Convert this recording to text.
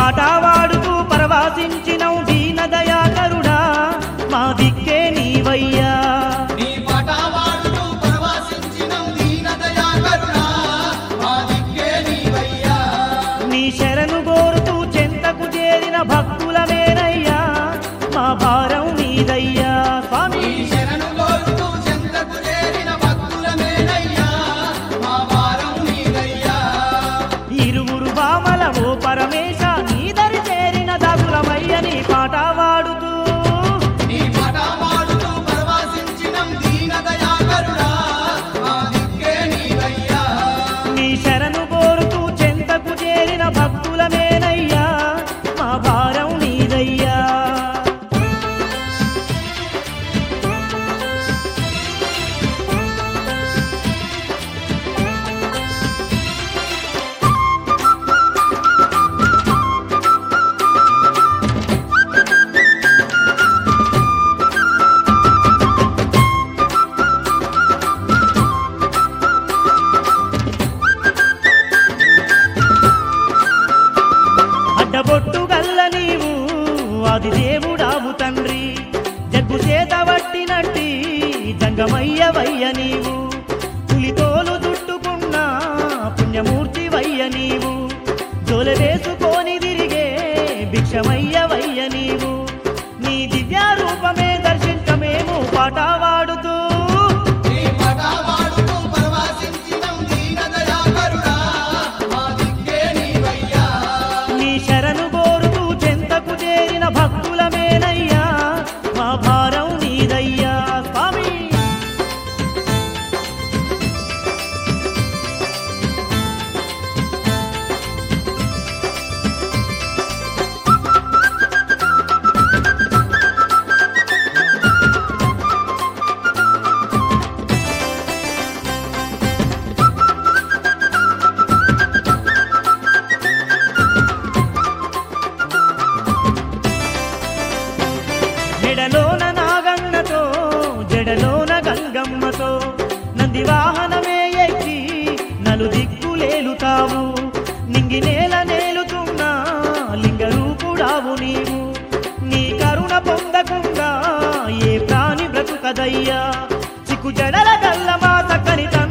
పాట వాడుతూ పరవాసించినవు దీనదయాకరుడా మా దిక్కే నీవయ్యా నీ పాట వాడుతూ పరవశించినం దీనదయాకరుడా, మా దిక్కే నీవయ్యా. నీ శరణు కోరుతూ చెంతకు చేరిన భక్తులమేనయ్యా మా భారం నీదయ్యా స్వామి నీ శరణు కోరుతూ చెంతకు చేరిన భక్తులమేనయ్యా, మా భారం నీదయ్యా. ఇరువురు బామల ఓ పరమేశ నీదరి చేరిన దాగులమయ్య నీ పాట వాడుతూ నీ పాట వాడుతూ పరవశించినం దీనదయాకరుడా, మా దిక్కే నీవయ్యా. నీ శరణు కోరుతూ చెంతకు చేరిన భక్తులమేనయ్యా మా భారం నీదయ్యా అడ్డబొట్టు గల్ల నీవు అది దేవుడావు తండ్రి జగ్గు చేత పట్టినట్టి జంగమయ్య వయ్య నీవు పులితోలు చుట్టుకున్న పుణ్యమూర్తి వయ్య నీవు జోల వేసుకొని తిరిగే భిక్షమయ్య వయ్య నీవు నీ దివ్య రూపమే దర్శించమేము పాట వాడుతూ నీ పాట వాడుతూ పరవశించినం దీనదయాకరుడా, మా దిక్కే నీవయ్యా. నీ శరణు కోరుతూ చెంతకు చేరిన భక్తులమేనయ్యా మా భారం నీదయ్యా స్వామి మెడలోన నాగన్నతో జడలోన గంగమ్మతో నంది వాహనమే ఎక్కి నలు దిక్కులేలుతావు నింగి నేల నేలుతున్నా లింగ రూపుడావు నీవు నీ కరుణ పొందకుండా ఏ ప్రాణి బ్రతుకదయ్యా చిక్కు జడల గల్ల మా చక్కని తండ్రి